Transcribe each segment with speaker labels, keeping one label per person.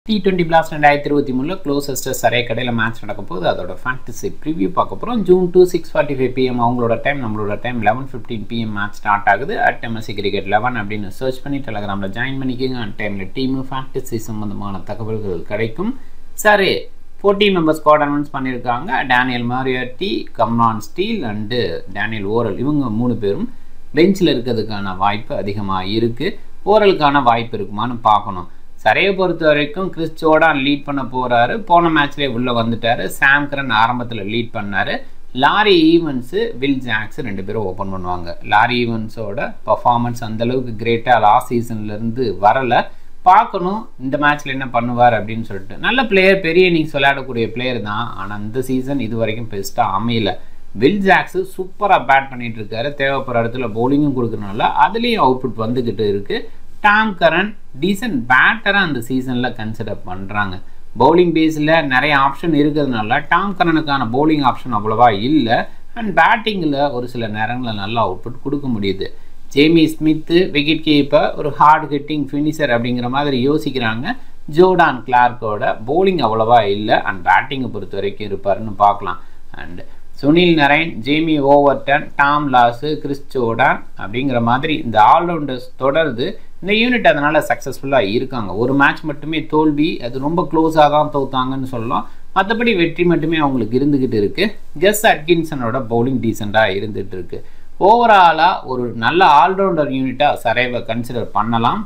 Speaker 1: T twenty பிளாஸ் ரெண்டாயிரத்தி இருபத்தி மூணில் க்ளோசஸ்ட் சரைய கடையில் மேட்ச் நடக்க போகுது அதோட ஃபேண்டசி ப்ரிவியூ பார்க்க போகிறோம் June two six forty five PM அவங்களோட டைம் நம்மளோட time eleven fifteen PM match start ஆகுது அட் எம்எஸ்சி கிரிக்கெட் லெவன் அப்படின்னு சர்ச் பண்ணி டெலகிராமில் ஜாயின் பண்ணிக்கோங்க அட் டைமில் டீமு ஃபேண்டசி சம்மந்தமான தகவல்கள் கிடைக்கும் சரி ஃபோர்டீன் மெம்பர்ஸ் ஸ்குவாட் அனௌன்ஸ் பண்ணியிருக்காங்க Daniel Moriarty Cameron Steel and Daniel Worrall இவங்க மூணு பேரும் பெஞ்சில் இருக்கிறதுக்கான வாய்ப்பு அதிகமாக இருக்குது ஓரலுக்கான வாய்ப்பு இருக்குமான்னு பார்க்கணும் சரையை பொறுத்த வரைக்கும் கிறிஸ் ஜோர்டான் லீட் பண்ண போகிறாரு போன மேட்ச்லேயே உள்ளே வந்துட்டார் சாம் கரன் ஆரம்பத்தில் லீட் பண்ணார் லாரி ஈவன்ஸு வில் ஜாக்ஸ் ரெண்டு பேரும் ஓப்பன் பண்ணுவாங்க லாரி ஈவன்ஸோட பர்ஃபார்மன்ஸ் அந்தளவுக்கு கிரேட்டாக லாஸ்ட் சீசன்லேருந்து வரலை பார்க்கணும் இந்த மேட்ச்சில் என்ன பண்ணுவார் அப்படின்னு சொல்லிட்டு நல்ல பிளேயர் பெரிய இன்னிங்ஸ் விளையாடக்கூடிய பிளேயர் தான் ஆனால் இந்த சீசன் இது வரைக்கும் பெஸ்ட்டாக அமையல வில் ஜாக்ஸு சூப்பராக பேட் பண்ணிட்டு இருக்காரு தேவைப்படுற இடத்துல பவுலிங்கும் கொடுக்குறனால அதுலேயும் அவுட்புட் வந்துக்கிட்டு இருக்குது டாம் கரன் டீசன்ட் பேட்டராக அந்த சீசனில் கன்சிடர் பண்ணுறாங்க பவுலிங் பேஸில் நிறைய ஆப்ஷன் இருக்கிறதுனால டாம் கரனுக்கான பவுலிங் ஆப்ஷன் அவ்வளோவா இல்லை அண்ட் பேட்டிங்கில் ஒரு சில நேரங்களில் நல்ல அவுட்புட் கொடுக்க முடியுது ஜேமி ஸ்மித்து விக்கெட் கீப்பர் ஒரு ஹார்ட் ஹிட்டிங் ஃபினிஷர் அப்படிங்கிற மாதிரி யோசிக்கிறாங்க ஜோர்டான் கிளார்க்கோட பவுலிங் அவ்வளோவா இல்லை அண்ட் பேட்டிங்கை பொறுத்த வரைக்கும் இருப்பாருன்னு பார்க்கலாம் and Sunil Narine Jamie Overton Tom Lawes Chris Jordan அப்படிங்கிற மாதிரி இந்த ஆல்ரவுண்டர்ஸ் தொடருது இந்த யூனிட் அதனால் சக்ஸஸ்ஃபுல்லாக இருக்காங்க ஒரு மேட்ச் மட்டுமே தோல்வி அது ரொம்ப க்ளோஸாக தான் தோத்தாங்கன்னு சொல்லலாம் மற்றபடி வெற்றி மட்டுமே அவங்களுக்கு இருந்துக்கிட்டு இருக்குது ஜஸ் அட்கின்சனோட பவுலிங் டீசெண்டாக இருந்துகிட்டு இருக்கு ஓவராலாக ஒரு நல்ல ஆல்ரவுண்டர் யூனிட்டாக சரைவை கன்சிடர் பண்ணலாம்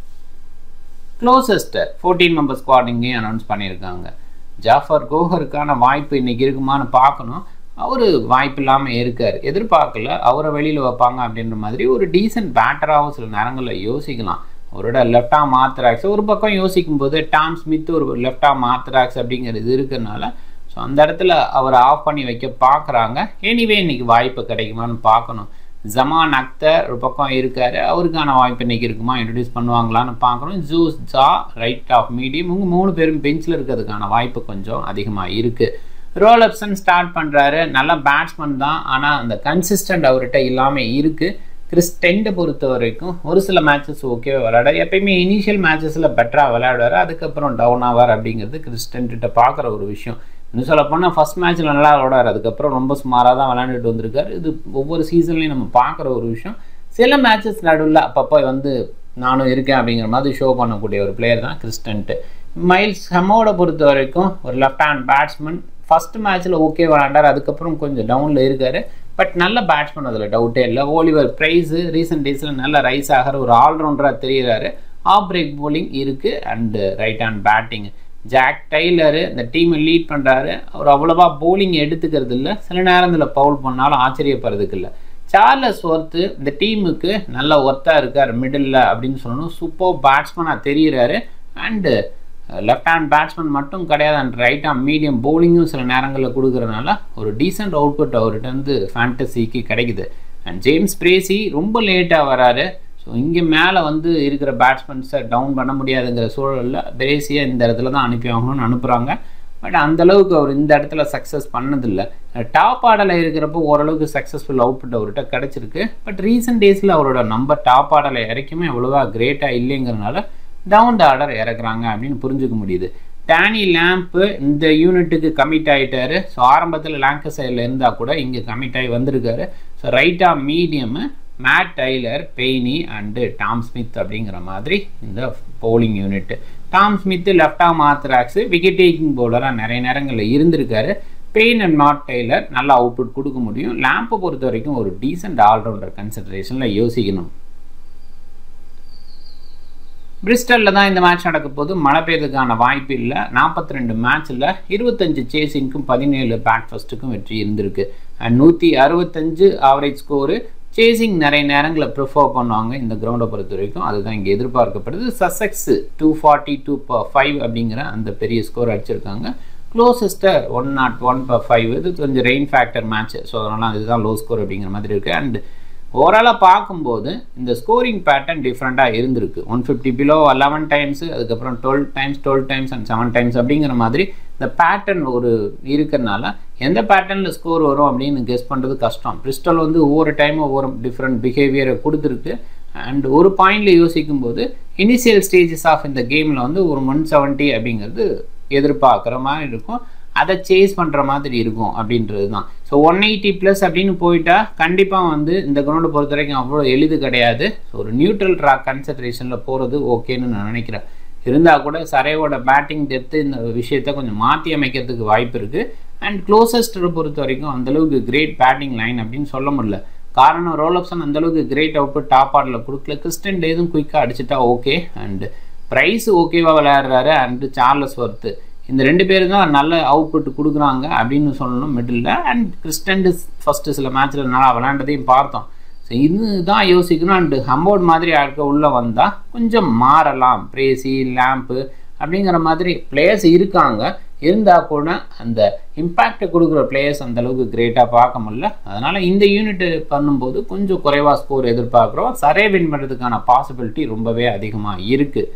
Speaker 1: க்ளோசஸ்டர் ஃபோர்டீன் மெம்பர் ஸ்குவாட் இங்கேயும் அனௌன்ஸ் பண்ணியிருக்காங்க ஜாஃபர் கோஹருக்கான வாய்ப்பு இன்றைக்கி இருக்குமான்னு பார்க்கணும் அவர் வாய்ப்பு இல்லாமல் இருக்கார் எதிர்பார்க்கல அவரை வெளியில் வைப்பாங்க அப்படின்ற மாதிரி ஒரு டீசென்ட் பேட்டராகவும் சில நேரங்களில் யோசிக்கலாம் அவரோட லெஃப்ட் ஆம் ஆர்த்தராக்ஸ் ஒரு பக்கம் யோசிக்கும் போது டாம் ஸ்மித் ஒரு லெஃப்ட் ஆம் ஆர்த்தராக்ஸ் அப்படிங்கிறது இருக்கிறனால ஸோ அந்த இடத்துல அவர் ஆஃப் பண்ணி வைக்க பார்க்குறாங்க எனிவே இன்னைக்கு வாய்ப்பு கிடைக்குமான்னு பார்க்கணும் ஜமான் அக்தர் ஒரு பக்கம் இருக்கார் அவருக்கான வாய்ப்பு இன்றைக்கி இருக்குமா இன்ட்ரடியூஸ் பண்ணுவாங்களான்னு பார்க்கணும் ஜூஸ் ஜா ரைட் ஆஃப் மீடியம் இவங்க மூணு பேரும் பெஞ்சில் இருக்கிறதுக்கான வாய்ப்பு கொஞ்சம் அதிகமாக இருக்குது ரோலப்சன் ஸ்டார்ட் பண்ணுறாரு நல்ல பேட்ஸ்மேன் தான் ஆனால் அந்த கன்சிஸ்டன்ட் அவர்கிட்ட இல்லாமல் இருக்குது கிறிஸ்டெண்டை பொறுத்த வரைக்கும் ஒரு சில மேட்சஸ் ஓகேவா விளையாட எப்பயுமே இனிஷியல் மேட்சஸில் பெட்டராக விளையாடுவார் அதுக்கப்புறம் டவுன் ஆவார் அப்படிங்கிறது கிறிஸ்டன்ட்ட பார்க்குற ஒரு விஷயம் இன்னும் சொல்ல போனால் ஃபஸ்ட் மேட்ச்சில் நல்லா விளையாடுறாரு அதுக்கப்புறம் ரொம்ப சுமாராக தான் விளையாண்டுட்டு வந்திருக்காரு இது ஒவ்வொரு சீசன்லையும் நம்ம பார்க்குற ஒரு விஷயம் சில மேட்சஸ் நடுவில் அப்பப்போ வந்து நானும் இருக்கேன் அப்படிங்கிற மாதிரி ஷோ பண்ணக்கூடிய ஒரு பிளேயர் தான் கிறிஸ்டன்ட்டு மைல்ஸ் ஹமோட பொறுத்த வரைக்கும் ஒரு லெஃப்ட் ஹேண்ட் பேட்ஸ்மேன் ஃபஸ்ட் மேட்ச்சில் ஓகே விளாண்டார் அதுக்கப்புறம் கொஞ்சம் டவுனில் இருக்கார் பட் நல்ல பேட்ஸ்மேன் அதில் டவுட்டே இல்லை ஓலிவர் ப்ரைஸு ரீசெண்ட் டேஸில் நல்ல ரைஸ் ஆகிற ஒரு ஆல்ரவுண்டராக தெரிகிறாரு ஆஃப் பிரேக் போலிங் இருக்குது and right hand batting Jack Taylor இந்த டீமை லீட் பண்ணுறாரு அவர் அவ்வளோவா போலிங் எடுத்துக்கிறது இல்லை சில நேரத்தில் பவுல் பண்ணாலும் ஆச்சரியப்படுறதுக்கு இல்லை சார்லஸ் ஒர்த்து இந்த டீமுக்கு நல்ல ஒர்த்தாக இருக்கார் மிடில் அப்படின்னு சொல்லணும் சூப்பர் பேட்ஸ்மேனாக தெரிகிறாரு அண்டு லெஃப்ட் ஹேண்ட் பேட்ஸ்மேன் மட்டும் கிடையாது அண்ட் ரைட் ஹேண்ட் மீடியம் பவுலிங்கும் சில நேரங்களில் கொடுக்குறதுனால ஒரு டீசெண்ட் அவுட்புட் அவர்கிட்ட வந்து ஃபேண்டசிக்கு கிடைக்குது அண்ட் ஜேம்ஸ் பிரேசி ரொம்ப லேட்டாக வராரு ஸோ இங்கே மேலே வந்து இருக்கிற பேட்ஸ்மேன்ஸை டவுன் பண்ண முடியாதுங்கிற சூழலில் பிரேசியை இந்த இடத்துல தான் அனுப்பி ஆகணும்னு அனுப்புகிறாங்க பட் அந்தளவுக்கு அவர் இந்த இடத்துல சக்ஸஸ் பண்ணதில்லை டாப் ஆடலை இருக்கிறப்போ ஓரளவுக்கு சக்ஸஸ்ஃபுல் அவுட்புட் அவர்கிட்ட கிடச்சிருக்கு பட் ரீசெண்ட் டேஸில் அவரோட நம்பர் டாப் ஆடலை இறக்குமே அவ்வளோவா கிரேட்டாக இல்லைங்கிறனால டவுன் த ஆர்டர் இறக்குறாங்க அப்படின்னு புரிஞ்சுக்க முடியுது டேனி லேம்ப்பு இந்த யூனிட்டுக்கு கமிட் ஆகிட்டாரு ஸோ ஆரம்பத்தில் லேங்கர் சைடில் இருந்தால் கூட இங்கே கமிட் ஆகி வந்திருக்காரு ஸோ ரைட்டாக medium Matt Taylor Payne and Tom Smith அப்படிங்கிற மாதிரி இந்த bowling unit Tom Smith left arm orthodox wicket taking பவுலராக நிறைய நேரங்களில் இருந்திருக்காரு பெயின் அண்ட் நாட் டெய்லர் நல்ல அவுட்புட் கொடுக்க முடியும் லேம்பை பொறுத்த வரைக்கும் ஒரு டீசெண்ட் ஆல்ரவுண்டர் கன்சிடரேஷனில் யோசிக்கணும் பிரிஸ்டலில் தான் இந்த மேட்ச் நடக்க போது மழை பெய்யறதுக்கான வாய்ப்பு இல்லை நாற்பத்தி ரெண்டு மேட்ச்சில் இருபத்தஞ்சு சேசிங்க்கும் பதினேழு பேட் ஃபஸ்ட்டுக்கும் வெற்றி இருந்திருக்கு அண்ட் நூற்றி அறுபத்தஞ்சு ஆவரேஜ் ஸ்கோரு சேசிங் நிறைய நேரங்களில் ப்ரிஃபர் பண்ணுவாங்க இந்த கிரவுண்டை பொறுத்த வரைக்கும் அதுதான் இங்கே எதிர்பார்க்கப்படுது Sussex two forty two per five அப்படிங்கிற அந்த பெரிய ஸ்கோர் அடிச்சிருக்காங்க Gloucester one nought one per five இது கொஞ்சம் ரெயின் ஃபேக்டர் மேட்ச் ஸோ அதனால் இதுதான் லோ ஸ்கோர் அப்படிங்கிற மாதிரி இருக்குது அண்ட் ஓவராலாக பார்க்கும்போது இந்த ஸ்கோரிங் பேட்டர்ன் டிஃப்ரெண்ட்டாக இருந்திருக்கு one fifty below eleven times அதுக்கப்புறம் twelve times twelve times and seven times அப்படிங்கிற மாதிரி இந்த பேட்டர்ன் ஒரு இருக்கிறனால எந்த பேட்டர்னில் ஸ்கோர் வரும் அப்படின்னு கெஸ் பண்ணுறது கஷ்டம் பிரிஸ்டல் வந்து ஒவ்வொரு டைமும் ஒவ்வொரு டிஃப்ரெண்ட் பிஹேவியரை கொடுத்துருக்கு அண்ட் ஒரு பாயிண்டில் யோசிக்கும் போது இனிஷியல் ஸ்டேஜஸ் ஆஃப் இந்த கேமில் வந்து ஒரு ஒன் செவன்ட்டி அப்படிங்கிறது எதிர்பார்க்குற மாதிரி இருக்கும் அதை சேஸ் பண்ணுற மாதிரி இருக்கும் அப்படின்றது தான் ஸோ ஒன் எயிட்டி ப்ளஸ் அப்படின்னு போயிட்டா கண்டிப்பாக வந்து இந்த கிரவுண்டை பொறுத்த வரைக்கும் அவ்வளோ எளிது கிடையாது ஸோ ஒரு நியூட்ரல் ட்ராக் கன்சன்ட்ரேஷனில் போகிறது ஓகேன்னு நான் நினைக்கிறேன் இருந்தால் கூட சரையோட பேட்டிங் டெப்த்து இந்த விஷயத்த கொஞ்சம் மாற்றி அமைக்கிறதுக்கு வாய்ப்பு இருக்குது அண்ட் க்ளோசஸ்ட்டை பொறுத்த வரைக்கும் அந்தளவுக்கு கிரேட் பேட்டிங் லைன் அப்படின்னு சொல்ல முடியல காரணம் ரோலப்சன் அந்தளவுக்கு கிரேட் அவுட்புட் டாப் ஆர்டரில் கொடுக்கல கிறிஸ்டன் டேதும் குயிக்காக அடிச்சுட்டா ஓகே அண்டு ப்ரைஸ் ஓகேவாக விளையாடுறாரு அண்டு சார்லஸ் ஒர்த்து இந்த ரெண்டு பேரும் தான் நல்ல அவுட்புட் கொடுக்குறாங்க அப்படின்னு சொல்லணும் மிடில் அண்ட் கிறிஸ்டன்டு ஃபஸ்ட்டு சில மேட்ச்சில் நல்லா விளையாண்டதையும் பார்த்தோம் ஸோ இதுதான் யோசிக்கணும் அண்டு ஹம்போர்ட் மாதிரி ஆட்கள் உள்ளே வந்தால் கொஞ்சம் மாறலாம் பிரேசி லேம்ப்பு அப்படிங்கிற மாதிரி பிளேயர்ஸ் இருக்காங்க இருந்தால் கூட அந்த இம்பேக்டை கொடுக்குற பிளேயர்ஸ் அந்த அளவுக்கு கிரேட்டாக பார்க்க முடியல அதனால் இந்த யூனிட் பண்ணும்போது கொஞ்சம் குறைவாக ஸ்கோர் எதிர்பார்க்குறோம் சரே வின் பண்ணுறதுக்கான பாசிபிலிட்டி ரொம்பவே அதிகமாக இருக்குது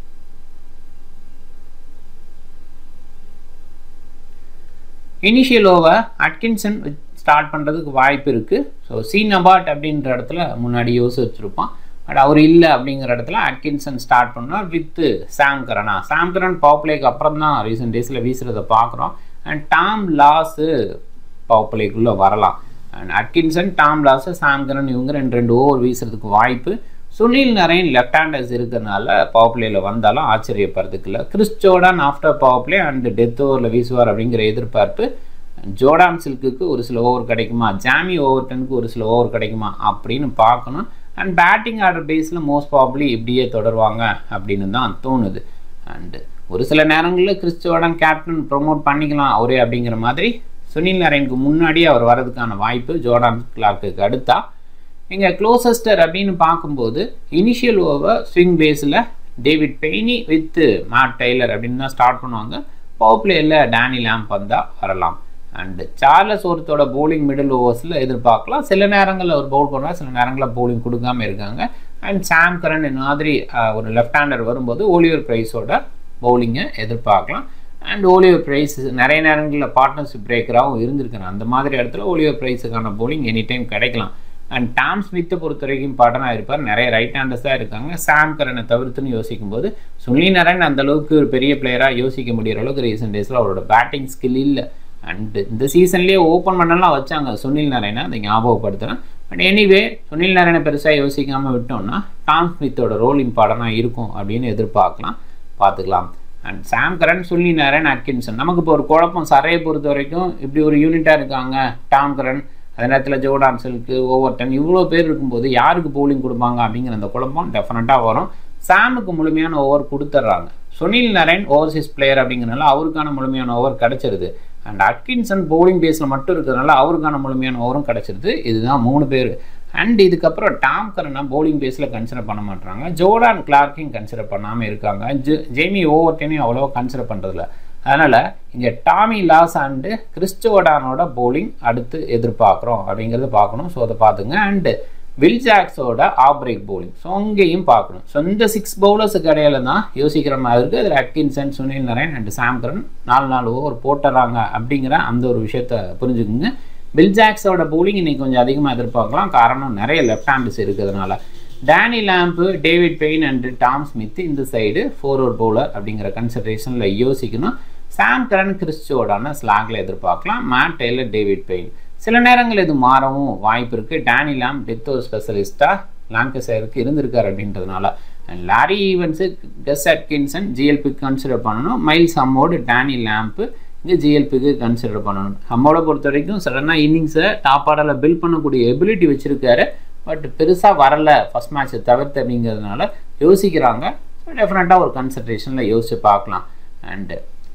Speaker 1: இனிஷியல் ஓவர் அட்கின்சன் ஸ்டார்ட் பண்ணுறதுக்கு வாய்ப்பு இருக்குது ஸோ சி நபாட் அப்படின்ற இடத்துல முன்னாடி யோசிச்சிருப்பான் பட் அவர் இல்லை அப்படிங்கிற இடத்துல அட்கின்சன் ஸ்டார்ட் பண்ணார் வித்து சாம் கரனா சாம் கரன் பவர் பிளேக்கு அப்புறம் தான் ரீசெண்ட் டேஸில் வீசுகிறத பார்க்குறோம் அண்ட் டாம் லாஸு பவர் பிளேக்குள்ளே வரலாம் and Atkinson Tom Lawes Sam Curran இவங்க ரெண்டு ரெண்டு ஓவர் வீசுறதுக்கு வாய்ப்பு சுனில் நரேன் லெஃப்ட் ஹேண்டர்ஸ் இருக்கிறதுனால பவர் பிளேயில் வந்தாலும் ஆச்சரியப்படுறதுக்கு இல்லை Chris Jordan after power play and death ஓவரில் வீசுவார் அப்படிங்கிற எதிர்பார்ப்பு ஜோர்டான் சில்க்குக்கு ஒரு சில ஓவர் கிடைக்குமா ஜாமி ஓவர்டனுக்கு ஒரு சில ஓவர் கிடைக்குமா அப்படின்னு பார்க்கணும் அண்ட் பேட்டிங் ஆர்டர் பேஸில் மோஸ்ட் ப்ராப்ளி இப்படியே தொடருவாங்க அப்படின்னு தான் தோணுது அண்டு ஒரு சில நேரங்களில் கிறிஸ் ஜோர்டான் கேப்டன் ப்ரொமோட் பண்ணிக்கலாம் அவரே அப்படிங்கிற மாதிரி சுனில் நரேனுக்கு முன்னாடி அவர் வரதுக்கான வாய்ப்பு ஜோர்டான் கிளார்க்குக்கு அடுத்தா இங்கே க்ளோசஸ்டர் அப்படின்னு பார்க்கும்போது இனிஷியல் ஓவர் ஸ்விங் பேஸில் David Payne with Matt Taylor அப்படின்னு தான் ஸ்டார்ட் பண்ணுவாங்க பவர் பிளேயில் டேனி லேம்ப் வந்தால் வரலாம் அண்டு சார்லஸ் ஒருத்தோட போலிங் மிடில் ஓவர்ஸில் எதிர்பார்க்கலாம் சில நேரங்களில் அவர் பவுல் பண்ணுவார் சில நேரங்களில் போலிங் கொடுக்காம இருக்காங்க அண்ட் சாம் கரன் இந்த மாதிரி ஒரு லெஃப்ட் ஹேண்டர் வரும்போது ஓலிவர் ப்ரைஸோட பவுலிங்கை எதிர்பார்க்கலாம் அண்ட் ஓலிவர் ப்ரைஸ் நிறைய நேரங்களில் பார்ட்னர்ஷிப் பிரேக்கராகவும் இருந்திருக்காங்க அந்த மாதிரி இடத்துல ஓலிவர் ப்ரைஸுக்கான போலிங் எனி டைம் கிடைக்கலாம் அண்ட் டாம் ஸ்மித்தை பொறுத்த வரைக்கும் பாட்டனாக இருப்பார் நிறைய ரைட் ஹேண்டர்ஸ் தான் இருக்காங்க சாம் கரனை தவிர்த்துன்னு யோசிக்கும் போது சுனில் நரன் அந்த அளவுக்கு ஒரு பெரிய பிளேயராக யோசிக்க முடிகிற அளவுக்கு ரீசெண்ட் டேஸில் அவரோட பேட்டிங் ஸ்கில் இல்லை அண்டு இந்த சீசன்லேயே ஓப்பன் பண்ணலாம் வச்சாங்க சுனில் நரேனை அதை ஞாபகப்படுத்துகிறேன் பட் எனிவே சுனில் நரேனை பெருசாக யோசிக்காமல் விட்டோம்னா டாம் ஸ்மித்தோட ரோல் இம்பார்ட்டனாக இருக்கும் அப்படின்னு எதிர்பார்க்கலாம் பார்த்துக்கலாம் and Sam Curran Sunil Narine Atkinson நமக்கு இப்போ ஒரு குழப்பம் சரையை பொறுத்த வரைக்கும் இப்படி ஒரு யூனிட்டாக இருக்காங்க டாம் கரன் அதே நேரத்தில் ஜோர்டான் சில்க்கு ஓவர் டன் இவ்வளோ பேர் இருக்கும்போது யாருக்கு போலிங் கொடுப்பாங்க அப்படிங்கிற அந்த குழப்பம் டெஃபினட்டாக வரும் சாமுக்கு முழுமையான ஓவர் கொடுத்துட்றாங்க சுனில் நரேன் ஓவர்சீஸ் பிளேயர் அப்படிங்கிறனால அவருக்கான முழுமையான ஓவர் கிடச்சிருது அண்ட் அட்கின்சன் போலிங் பேஸில் மட்டும் இருக்கிறதுனால அவருக்கான முழுமையான ஓவரும் கிடச்சிருது இதுதான் மூணு பேர் அண்ட் இதுக்கப்புறம் டாம் கரனை போலிங் பேஸில் கன்சிடர் பண்ண மாட்டாங்க ஜோர்டான் கிளார்க்கையும் கன்சிடர் பண்ணாமல் இருக்காங்க ஜெ ஜெய்மி ஓவர்டனையும் அவ்வளோவா கன்சிடர் பண்ணுறதில்ல அதனால் இங்கே டாமி லாஸ் அண்டு கிறிஸ்டோடானோட போலிங் அடுத்து எதிர்பார்க்குறோம் அப்படிங்கிறத பார்க்கணும் ஸோ அதை பார்த்துங்க அண்டு வில் ஜாக்ஸோட ஆஃப் பிரேக் போலிங் ஸோ அங்கேயும் பார்க்கணும் ஸோ இந்த சிக்ஸ் பவுலர்ஸுக்கு இடையில தான் யோசிக்கிற மாதிரி இருக்குது அதில் Atkinson Sunil Narine and Sam Curran நாலு நாலு ஓவர் போட்டுறாங்க அப்படிங்கிற அந்த ஒரு விஷயத்த புரிஞ்சுக்குங்க பில் ஜாக்ஸோட போலிங் இன்னைக்கு கொஞ்சம் அதிகமாக எதிர்பார்க்கலாம் காரணம் நிறைய லெஃப்ட் ஹேண்டர்ஸ் இருக்கிறதுனால Danny Lamb David Payne and Tom Smith இந்த சைடு ஃபோர் ஓவர் பவுலர் அப்படிங்கிற கன்சிடரேஷனில் யோசிக்கணும் சாம் கரன் கிறிஸ்டோடான ஸ்லாகில் எதிர்பார்க்கலாம் மேட் டெய்லர் டேவிட் பெயின் சில நேரங்கள் இது மாறவும் வாய்ப்பு இருக்குது டேனி லேம் டெத் ஓவர் ஸ்பெஷலிஸ்ட்டாக லாங்கசருக்கு இருந்திருக்கார் அப்படின்றதுனால and Larry Evans guess Atkinson GLP consider பண்ணணும் மைல்ஸ் அம்மோடு டேனி லேம்ப்பு இங்கே ஜிஎல்பிக்கு கன்சிடர் பண்ணணும் அம்மோட பொறுத்த வரைக்கும் சடனாக இன்னிங்ஸை டாப் ஆர்டரில் பில்ட் பண்ணக்கூடிய எபிலிட்டி வச்சுருக்காரு பட் பெருசாக வரல ஃபஸ்ட் மேட்ச்சை தவிர்த்து அப்படிங்கிறதுனால யோசிக்கிறாங்க டெஃபினட்டாக ஒரு கன்சன்ட்ரேஷனில் யோசிச்சு பார்க்கலாம் and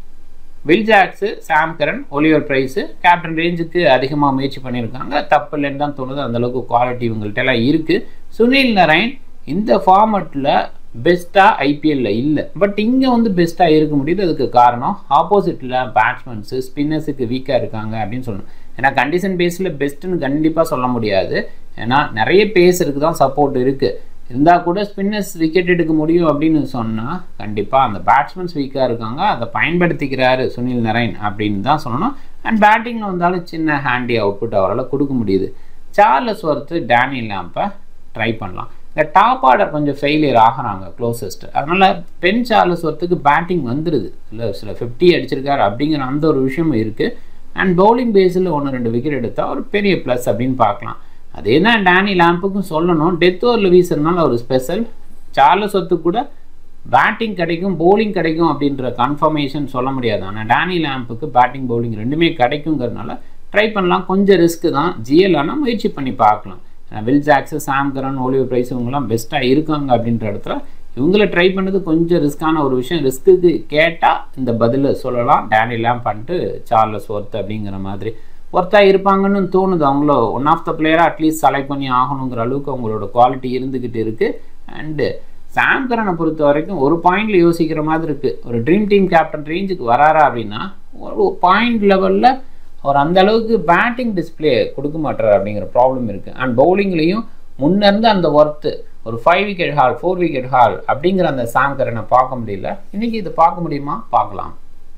Speaker 1: Will Jacks Sam Curran Oliver Price captain ரேஞ்சுக்கு அதிகமாக முயற்சி பண்ணியிருக்காங்க தப்பு இல்லைன்னு தான் தோணுது அந்தளவுக்கு குவாலிட்டி இவங்கள்ட்ட எல்லாம் இருக்குது சுனில் நரேன் இந்த ஃபார்மட்டில் பெஸ்ட்டாக ஐபிஎல்ல இல்லை பட் இங்கே வந்து பெஸ்ட்டாக இருக்க முடியுது அதுக்கு காரணம் ஆப்போசிட்டில் பேட்ஸ்மேன்ஸு ஸ்பின்னர்ஸுக்கு வீக்காக இருக்காங்க அப்படின்னு சொல்லணும் ஏன்னா கண்டிஷன் பேஸில் பெஸ்ட்டுன்னு கண்டிப்பாக சொல்ல முடியாது ஏன்னா நிறைய பேஸருக்கு தான் சப்போர்ட் இருக்குது இருந்தால் கூட ஸ்பின்னர்ஸ் விக்கெட் எடுக்க முடியும் அப்படின்னு சொன்னால் கண்டிப்பாக அந்த பேட்ஸ்மேன்ஸ் வீக்காக இருக்காங்க அதை பயன்படுத்திக்கிறாரு சுனில் நரேன் அப்படின்னு தான் சொல்லணும் அண்ட் பேட்டிங்கில் வந்தாலும் சின்ன ஹேண்டி அவுட்புட் அவரால் கொடுக்க முடியுது சார்லஸ் ஒர்த்து டேனி லேம்பை ட்ரை பண்ணலாம் இந்த டாப் ஆர்டர் கொஞ்சம் ஃபெயிலியர் ஆகிறாங்க க்ளோசஸ்ட் அதனால் பென் சார்லஸ் ஒருத்துக்கு பேட்டிங் வந்துடுது இல்லை சில ஃபிஃப்டி அடிச்சிருக்காரு அப்படிங்கிற அந்த ஒரு விஷயமும் இருக்குது அண்ட் பவுலிங் பேஸில் ஒன்று ரெண்டு விக்கெட் எடுத்தால் ஒரு பெரிய ப்ளஸ் அப்படின்னு பார்க்கலாம் அதே தான் டேனி லேம்புக்கும் சொல்லணும் டெத் ஓவரில் வீசுறதுனால ஒரு ஸ்பெஷல் சார்லஸ் ஒத்து கூட பேட்டிங் கிடைக்கும் bowling கிடைக்கும் அப்படின்ற கன்ஃபர்மேஷன் சொல்ல முடியாது ஆனால் டேனி லேம்புக்கு பேட்டிங் bowling ரெண்டுமே கிடைக்குங்கிறதுனால ட்ரை பண்ணலாம் கொஞ்சம் ரிஸ்க்கு தான் ஜிஎல் ஆனால் முயற்சி பண்ணி பார்க்கலாம் Will Jacks Sam Curran Oliver Price இவங்கெல்லாம் பெஸ்ட்டாக இருக்காங்க அப்படின்ற இடத்துல இவங்கள ட்ரை பண்ணது கொஞ்சம் ரிஸ்க்கான ஒரு விஷயம் ரிஸ்க்குக்கு கேட்டால் இந்த பதிலை சொல்லலாம் டேனி லேம்ப் பண்ணிட்டு சார்லஸ் ஒர்த் அப்படிங்கிற மாதிரி ஒர்த்தாக இருப்பாங்கன்னு தோணுது அவங்கள ஒன் ஆஃப் த பிளேயராக அட்லீஸ்ட் செலக்ட் பண்ணி ஆகணுங்கிற அளவுக்கு அவங்களோட குவாலிட்டி இருந்துக்கிட்டு இருக்குது அண்டு சாம் கரனை பொறுத்த வரைக்கும் ஒரு பாயிண்டில் யோசிக்கிற மாதிரி இருக்குது ஒரு ட்ரீம் டீம் கேப்டன் ரேஞ்சுக்கு வராரா அப்படின்னா ஒரு பாயிண்ட் லெவலில் அவர் அந்த அளவுக்கு பேட்டிங் டிஸ்பிளே கொடுக்க மாட்டார் அப்படிங்கிற ப்ராப்ளம் இருக்குது அண்ட் பவுலிங்லேயும் முன்னேருந்து அந்த ஒர்த்து ஒரு five wicket haul four wicket haul அப்படிங்கிற அந்த சாம் கரனை பார்க்க முடியல இன்னைக்கு இது பார்க்க முடியுமா பார்க்கலாம்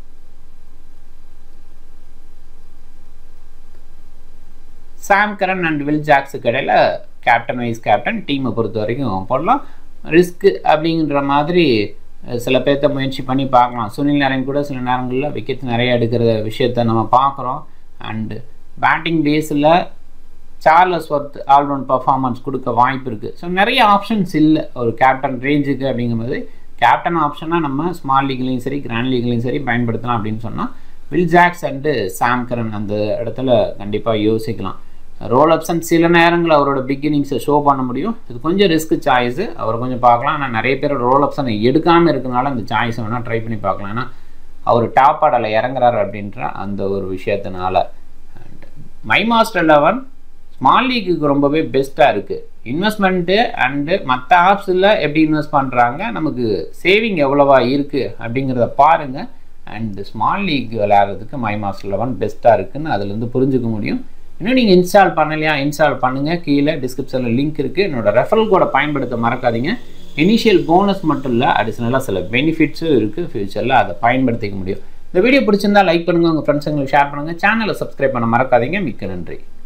Speaker 1: சாம் கரன் அண்ட் வில் ஜாக்ஸுக்கு இடையில கேப்டன் வைஸ் கேப்டன் டீமை பொறுத்த வரைக்கும் போடலாம் ரிஸ்க்கு அப்படிங்கிற மாதிரி அஹ், சில பேர்த்த முயற்சி பண்ணி பார்க்கலாம் சுனில் நாராயண் கூட சில நேரங்களில் விக்கெட் நிறைய எடுக்கிற விஷயத்த நம்ம பார்க்குறோம் அண்டு பேட்டிங் டேஸில் சார்லஸ் ஒர்த் ஆல்ரவுண்ட் பர்ஃபார்மன்ஸ் கொடுக்க வாய்ப்பு இருக்குது ஸோ நிறைய ஆப்ஷன்ஸ் இல்லை ஒரு கேப்டன் ரேஞ்சுக்கு அப்படிங்கும்போது கேப்டன் ஆப்ஷனாக நம்ம ஸ்மால் லீக்லேயும் சரி கிராண்ட் லீக்லேயும் சரி பயன்படுத்தலாம் அப்படின்னு சொன்னால் Will Jacks and Sam Curran அந்த இடத்துல கண்டிப்பாக யோசிக்கலாம் ரோல் அப்சன் சில நேரங்கள் அவரோட பிகினிங்ஸை ஷோ பண்ண முடியும் இது கொஞ்சம் ரிஸ்க் சாய்ஸு அவர் கொஞ்சம் பார்க்கலாம் ஆனால் நிறைய பேர் ரோல் அப்சனை எடுக்காமல் இருக்கனால அந்த சாய்ஸை வேணால் ட்ரை பண்ணி பார்க்கலாம் ஏன்னா அவர் டாப் ஆடலை இறங்குறாரு அப்படின்ற அந்த ஒரு விஷயத்தினால and my master eleven small லீக்குக்கு ரொம்பவே பெஸ்ட்டாக இருக்குது இன்வெஸ்ட்மெண்ட்டு அண்டு மற்ற ஆப்ஸில் எப்படி இன்வெஸ்ட் பண்ணுறாங்க நமக்கு சேவிங் எவ்வளவா இருக்குது அப்படிங்கிறத பாருங்கள் அண்ட் ஸ்மால் லீக் விளையாடுறதுக்கு மை மாஸ்டர் லெவன் பெஸ்ட்டாக இருக்குன்னு அதுலேருந்து புரிஞ்சுக்க முடியும் இன்னும் நீங்கள் இன்ஸ்டால் பண்ணலையா இன்ஸ்டால் பண்ணுங்கள் கீழே டிஸ்கிரிப்ஷனில் லிங்க் இருக்குது என்னோட ரெஃபரல் கோடை பயன்படுத்த மறக்காதீங்க இனிஷியல் போனஸ் மட்டும் இல்லை அடிஷ்னலாக சில பெனிஃபிட்ஸும் இருக்குது ஃப்யூச்சரில் அதை பயன்படுத்திக்க முடியும் இந்த வீடியோ பிடிச்சிருந்தா லைக் பண்ணுங்கள் உங்கள் ஃப்ரெண்ட்ஸுங்களுக்கு ஷேர் பண்ணுங்கள் சேனலை சப்ஸ்கிரைப் பண்ண மறக்காதீங்க மிக்க நன்றி